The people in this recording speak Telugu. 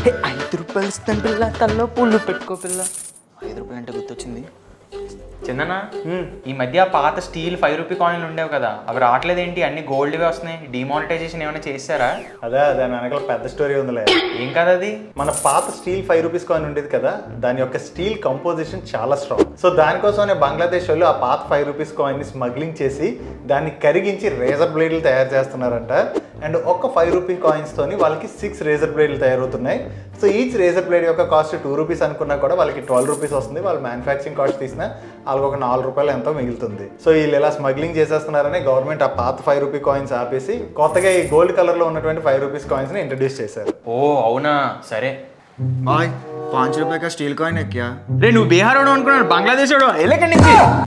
ఏ, ఐదు రూపాయలు ఇస్తాను పిల్ల తల్లో పూలు పెట్టుకో పిల్ల ఐదు రూపాయలు అంటే గుర్తొచ్చింది చందన ఈ మధ్య పాత స్టీల్ ఫైవ్ రూపీ కాయిన్లు ఉండేవి కదా అవి రావట్లేదేంటి అన్ని గోల్డ్వే వస్తున్నాయి డిమానిటైజేషన్ ఏమైనా చేస్తారా అదే దాని వెనకాల పెద్ద స్టోరీ ఉందిలే ఏం కదా అది మన పాత స్టీల్ ఫైవ్ రూపీస్ కాయిన్ ఉండేది కదా దాని యొక్క స్టీల్ కంపోజిషన్ చాలా స్ట్రాంగ్ సో దానికోసమే బంగ్లాదేశ్ వాళ్ళు ఆ పాత ఫైవ్ రూపీస్ కాయిన్ ని స్మగ్లింగ్ చేసి దాన్ని కరిగించి రేజర్ బ్లేడ్లు తయారు చేస్తున్నారంట అండ్ ఒక్క ఫైవ్ రూపీ కాయిన్స్ తోని వాళ్ళకి సిక్స్ రేజర్ బ్లేడ్లు తయారవుతున్నాయి సో ఈచ్ రేజర్ బ్లేడ్ యొక్క కాస్ట్ టూ రూపీస్ అనుకున్నా కూడా వాళ్ళకి ట్వెల్వ్ రూపీస్ వస్తుంది వాళ్ళు మ్యానుఫ్యాక్చరింగ్ కాస్ట్ తీసినా వాళ్ళకి ఒక నాలుగు రూపాయలు ఎంతో మిగులుతుంది సో వీళ్ళు ఇలా స్మగ్లింగ్ చేసేస్తున్నారని గవర్నమెంట్ ఆ పాత ఫైవ్ రూపీ కాయిన్స్ ఆపేసి కొత్తగా ఈ గోల్డ్ కలర్ లో ఉన్నటువంటి ఫైవ్ రూపీస్ కాయిన్స్ ని ఇంట్రడ్యూస్ చేశారు ఓ అవునా సరే బాయ్ పాంచ్ రూపాయ స్టీల్ కాయిన్ ఎక్కియా రే నువ్వు బీహార్ అనుకున్నాను బంగ్లాదేశ్ ఎలాగండి